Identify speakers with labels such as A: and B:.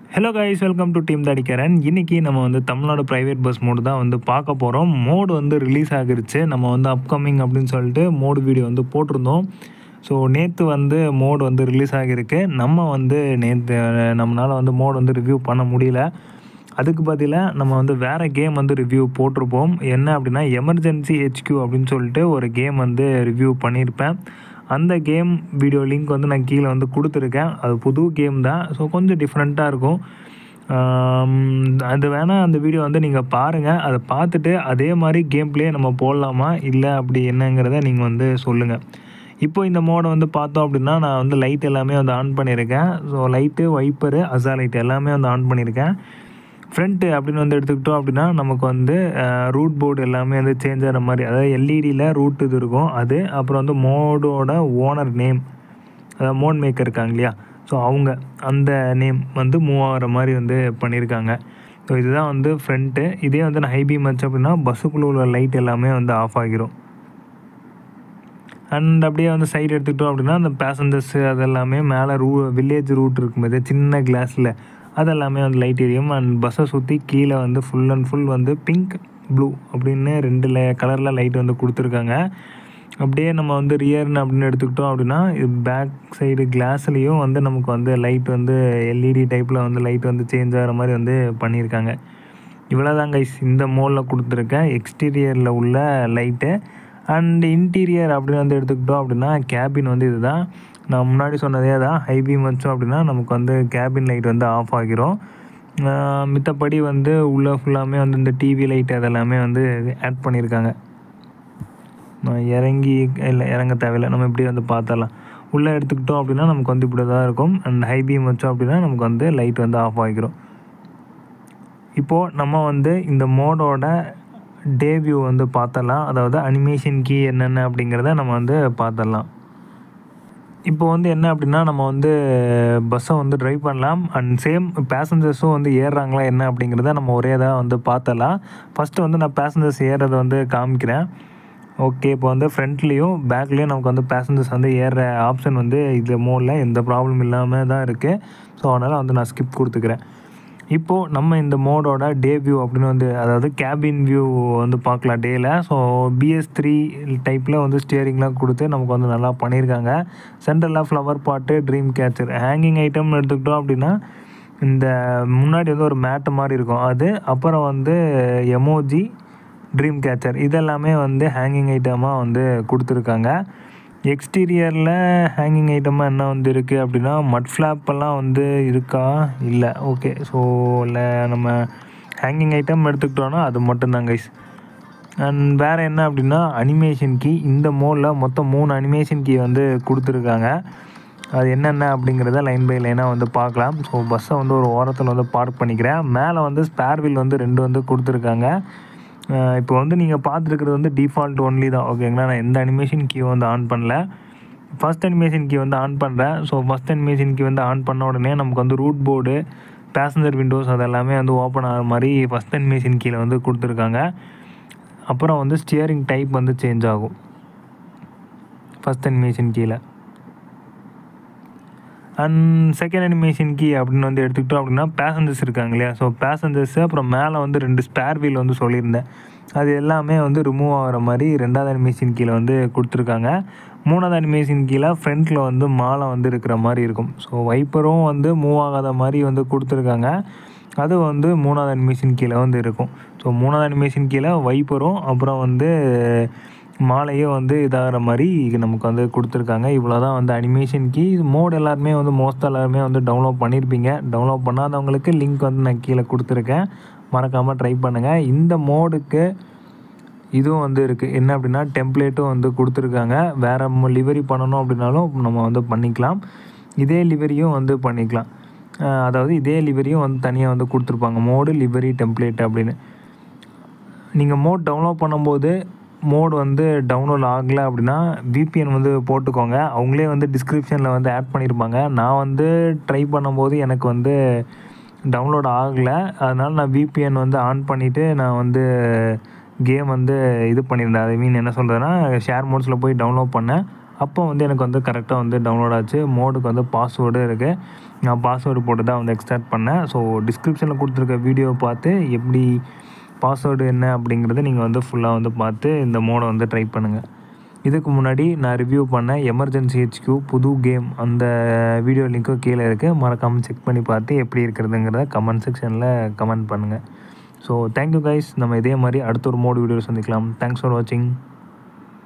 A: hello guys welcome to team தடிக்கிறன் இன்றைக்கி நம்ம வந்து தமிழ்நாடு ப்ரைவேட் பஸ் மோடு தான் வந்து பார்க்க போகிறோம் மோடு வந்து ரிலீஸ் ஆகிருச்சு நம்ம வந்து அப்கமிங் அப்படின்னு சொல்லிட்டு மோடு வீடியோ வந்து போட்டிருந்தோம் ஸோ நேற்று வந்து மோடு வந்து ரிலீஸ் ஆகியிருக்கு நம்ம வந்து நேற்று நம்மளால் வந்து மோடு வந்து ரிவ்யூ பண்ண முடியல அதுக்கு பதிலாக நம்ம வந்து வேறு கேம் வந்து ரிவ்யூ போட்டிருப்போம் என்ன அப்படின்னா எமர்ஜென்சி ஹெச்கியூ அப்படின்னு சொல்லிட்டு ஒரு கேம் வந்து ரிவ்யூ பண்ணியிருப்பேன் அந்த கேம் வீடியோ லிங்க் வந்து நான் கீழே வந்து கொடுத்துருக்கேன் அது புது கேம் தான் ஸோ கொஞ்சம் டிஃப்ரெண்ட்டாக இருக்கும் ஆம், அது வேணால் அந்த வீடியோ வந்து நீங்கள் பாருங்கள் அதை பார்த்துட்டு அதே மாதிரி கேம் ப்ளே நம்ம போடலாமா இல்லை அப்படி என்னங்கிறத நீங்கள் வந்து சொல்லுங்கள் இப்போ இந்த மோடை வந்து பார்த்தோம் அப்படின்னா நான் வந்து லைட் எல்லாமே வந்து ஆன் பண்ணியிருக்கேன் ஸோ லைட்டு வைப்பரு அசா லைட் எல்லாமே வந்து ஆன் பண்ணியிருக்கேன் ஃப்ரண்ட்டு அப்படின்னு வந்து எடுத்துக்கிட்டோம் அப்படின்னா நமக்கு வந்து ரூட் போர்டு எல்லாமே வந்து சேஞ்ச் ஆகிற மாதிரி அதாவது எல்இடியில் ரூட் இது இருக்கும் அது அப்புறம் வந்து மோடோட ஓனர் நேம் அதாவது மோட் மேக்கர் இருக்காங்க இல்லையா ஸோ அவங்க அந்த நேம் வந்து மூவ் ஆகிற மாதிரி வந்து பண்ணியிருக்காங்க ஸோ இதுதான் வந்து ஃப்ரண்ட்டு இதே வந்து நான் ஹைபீம் வச்சு அப்படின்னா பஸ்ஸுக்குள்ளே உள்ள லைட் எல்லாமே வந்து ஆஃப் ஆகிரும் அண்ட் அப்படியே வந்து சைடு எடுத்துக்கிட்டோம் அப்படின்னா அந்த பேசஞ்சர்ஸு அதெல்லாமே மேலே ரூ வில்லேஜ் ரூட் இருக்கும்போது சின்ன கிளாஸில் அதெல்லாமே வந்து லைட் எரியும் அண்ட் பஸ்ஸை சுற்றி கீழே வந்து ஃபுல் அண்ட் ஃபுல் வந்து பிங்க் ப்ளூ அப்படின்னு ரெண்டு லே கலரில் லைட் வந்து கொடுத்துருக்காங்க அப்படியே நம்ம வந்து ரியர்னு அப்படின்னு எடுத்துக்கிட்டோம் அப்படின்னா பேக் சைடு கிளாஸ்லேயும் வந்து நமக்கு வந்து லைட் வந்து எல்இடி டைப்பில் வந்து லைட் வந்து சேஞ்ச் ஆகிற மாதிரி வந்து பண்ணியிருக்காங்க இவ்வளோதான் கைஸ் இந்த மோலில் கொடுத்துருக்கேன் எக்ஸ்டீரியரில் உள்ள லைட்டு அண்ட் இன்டீரியர் அப்படின்னு வந்து எடுத்துக்கிட்டோம் அப்படின்னா கேபின் வந்து இதுதான் நான் முன்னாடி சொன்னதே தான் ஹைபீம் வச்சோம் அப்படின்னா நமக்கு வந்து கேபின் லைட் வந்து ஆஃப் ஆகிரும் ஆஹ் மித்தபடி வந்து உள்ளே ஃபுல்லாமே வந்து இந்த டிவி லைட் அதெல்லாமே வந்து ஆட் பண்ணியிருக்காங்க நான் இறங்கி இல்லை இறங்க தேவையில்லை நம்ம இப்படி வந்து பார்த்தரலாம் உள்ளே எடுத்துக்கிட்டோம் அப்படின்னா நமக்கு வந்து இப்படி தான் இருக்கும் அண்ட் ஹை பீம் வச்சோம் அப்படின்னா நமக்கு வந்து லைட் வந்து ஆஃப் ஆகிரும் இப்போது நம்ம வந்து இந்த மோடோட டே வியூ வந்து பார்த்தரலாம் அதாவது அனிமேஷன் கீ என்னென்ன அப்படிங்கிறத நம்ம வந்து பார்த்தரலாம் இப்போ வந்து என்ன அப்படின்னா நம்ம வந்து பஸ்ஸை வந்து ட்ரைவ் பண்ணலாம் அண்ட் சேம் பேசஞ்சர்ஸும் வந்து ஏறுறாங்களா என்ன அப்படிங்கிறத நம்ம ஒரே இதாக வந்து பார்த்தலாம் ஃபஸ்ட்டு வந்து நான் பேசஞ்சர்ஸ் ஏறுறதை வந்து காமிக்கிறேன் ஓகே இப்போ வந்து ஃப்ரண்ட்லேயும் பேக்லேயும் நமக்கு வந்து பேசஞ்சர்ஸ் வந்து ஏறுற ஆப்ஷன் வந்து இது மோடில் எந்த ப்ராப்ளம் இல்லாமல் தான் இருக்குது ஸோ அதனால் வந்து நான் ஸ்கிப் கொடுத்துக்கிறேன் இப்போது நம்ம இந்த மோடோட டே வியூ அப்படின்னு வந்து அதாவது கேபின் வியூ வந்து பார்க்கலாம் டேயில் ஸோ பிஎஸ் த்ரீ டைப்பில் வந்து ஸ்டியரிங்லாம் கொடுத்து நமக்கு வந்து நல்லா பண்ணியிருக்காங்க சென்டரில் ஃப்ளவர் பாட்டு ட்ரீம் கேச்சர் ஹேங்கிங் ஐட்டம் எடுத்துக்கிட்டோம் அப்படின்னா இந்த முன்னாடி வந்து ஒரு மேட்டு மாதிரி இருக்கும் அது அப்புறம் வந்து எமோஜி ட்ரீம் கேச்சர் இதெல்லாமே வந்து ஹேங்கிங் ஐட்டமாக வந்து கொடுத்துருக்காங்க எக்ஸ்டீரியரில் ஹேங்கிங் ஐட்டமாக என்ன வந்து இருக்குது அப்படின்னா மட் ஃப்ளாப்பெல்லாம் வந்து இருக்கா இல்லை ஓகே ஸோ இல்லை நம்ம ஹேங்கிங் ஐட்டம் எடுத்துக்கிட்டோன்னா அது மட்டும்தான் கைஸ் அண்ட் வேறு என்ன அப்படின்னா அனிமேஷன் கீ இந்த மோடில் மொத்தம் மூணு அனிமேஷன் கீ வந்து கொடுத்துருக்காங்க அது என்னென்ன அப்படிங்கிறத லைன் பை லைனாக வந்து பார்க்கலாம் ஸோ பஸ்ஸை வந்து ஒரு ஓரத்தில் வந்து பார்க் பண்ணிக்கிறேன் மேலே வந்து ஸ்பேர் வீல் வந்து ரெண்டு வந்து கொடுத்துருக்காங்க அஹ் இப்போ வந்து நீங்கள் பார்த்துருக்கிறது வந்து டிஃபால்ட் ஒன்லி தான் ஓகேங்களா நான் எந்த அனிமேஷன் கீ வந்து ஆன் பண்ணல ஃபஸ்ட் அனிமேஷன் கீ வந்து ஆன் பண்ணுறேன் ஸோ ஃபஸ்ட் அனிமேஷன் கீ வந்து ஆன் பண்ண உடனே நமக்கு வந்து ரூட் போர்டு பேசஞ்சர் விண்டோஸ் அதெல்லாமே வந்து ஓப்பன் ஆகிற மாதிரி ஃபஸ்ட் அனிமேஷன் கீழே வந்து கொடுத்துருக்காங்க அப்புறம் வந்து ஸ்டியரிங் டைப் வந்து சேஞ்ச் ஆகும் ஃபஸ்ட் அனிமேஷன் கீழே அண்ட் செகண்ட் அனிமேஷன் கீ அப்படின்னு வந்து எடுத்துக்கிட்டோம் அப்படின்னா பேசஞ்சர்ஸ் இருக்காங்க இல்லையா ஸோ பேசஞ்சர்ஸு அப்புறம் மேலே வந்து ரெண்டு ஸ்பேர் வீல் வந்து சொல்லியிருந்தேன் அது எல்லாமே வந்து ரிமூவ் ஆகிற மாதிரி ரெண்டாவது அனிமேஷன் கீழே வந்து கொடுத்துருக்காங்க மூணாவது அனிமேஷன் கீழே ஃப்ரண்ட்டில் வந்து மாலை வந்து இருக்கிற மாதிரி இருக்கும் ஸோ வைப்பரும் வந்து மூவ் ஆகாத மாதிரி வந்து கொடுத்துருக்காங்க அது வந்து மூணாவது அனிமேஷன் கீழே வந்து இருக்கும் ஸோ மூணாவது அனிமேஷன் கீழே வைப்பரும் அப்புறம் வந்து மாலையும் வந்து இதாகிற மாதிரி நமக்கு வந்து கொடுத்துருக்காங்க இவ்வளோ தான் வந்து அனிமேஷன் கீ மோட் எல்லாருமே வந்து மோஸ்ட்டாக எல்லாருமே வந்து டவுன்லோட் பண்ணியிருப்பீங்க டவுன்லோட் பண்ணாதவங்களுக்கு லிங்க் வந்து நான் கீழே கொடுத்துருக்கேன் மறக்காமல் ட்ரை பண்ணுங்கள் இந்த மோடுக்கு இதுவும் வந்து இருக்குது என்ன அப்படின்னா டெம்ப்ளேட்டும் வந்து கொடுத்துருக்காங்க வேறு லிவரி பண்ணணும் அப்படின்னாலும் நம்ம வந்து பண்ணிக்கலாம் இதே லிவரியும் வந்து பண்ணிக்கலாம் அஹ் அதாவது இதே லிவரியும் வந்து தனியாக வந்து கொடுத்துருப்பாங்க மோடு லிவரி டெம்ப்ளேட் அப்படின்னு நீங்கள் மோட் டவுன்லோட் பண்ணும்போது மோட் வந்து டவுன்லோட் ஆகலை அப்படின்னா VPN வந்து போட்டுக்கோங்க அவங்களே வந்து டிஸ்கிரிப்ஷனில் வந்து ஆட் பண்ணியிருப்பாங்க நான் வந்து ட்ரை பண்ணும்போது எனக்கு வந்து டவுன்லோட் ஆகலை அதனால் நான் VPN வந்து ஆன் பண்ணிவிட்டு நான் வந்து கேம் வந்து இது பண்ணியிருந்தேன் ஐ மீன் என்ன சொல்கிறதுனா ஷேர் மோட்ஸில் போய் டவுன்லோட் பண்ணேன் அப்போ வந்து எனக்கு வந்து கரெக்டாக வந்து டவுன்லோட் ஆச்சு மோடுக்கு வந்து பாஸ்வேர்டு இருக்குது நான் பாஸ்வேர்டு போட்டு தான் வந்து எக்ஸ்டார்ட் பண்ணேன் ஸோ டிஸ்கிரிப்ஷனில் கொடுத்துருக்க வீடியோ பார்த்து எப்படி பாஸ்வேர்டு என்ன அப்படிங்கிறத நீங்கள் வந்து ஃபுல்லாக வந்து பார்த்து இந்த மோடை வந்து ட்ரை பண்ணுங்கள் இதுக்கு முன்னாடி நான் ரிவ்யூ பண்ண எமர்ஜென்சி ஹெச்கியூ புது கேம் அந்த வீடியோ லிங்க்கும் கீழே இருக்குது மறக்காமல் செக் பண்ணி பார்த்து எப்படி இருக்கிறதுங்கிறத கமெண்ட் செக்ஷனில் கமெண்ட் பண்ணுங்கள் ஸோ தேங்க்யூ கைஸ் நம்ம இதே மாதிரி அடுத்த ஒரு மோடு வீடியோ சந்திக்கலாம் தேங்க்ஸ் ஃபார் வாட்சிங்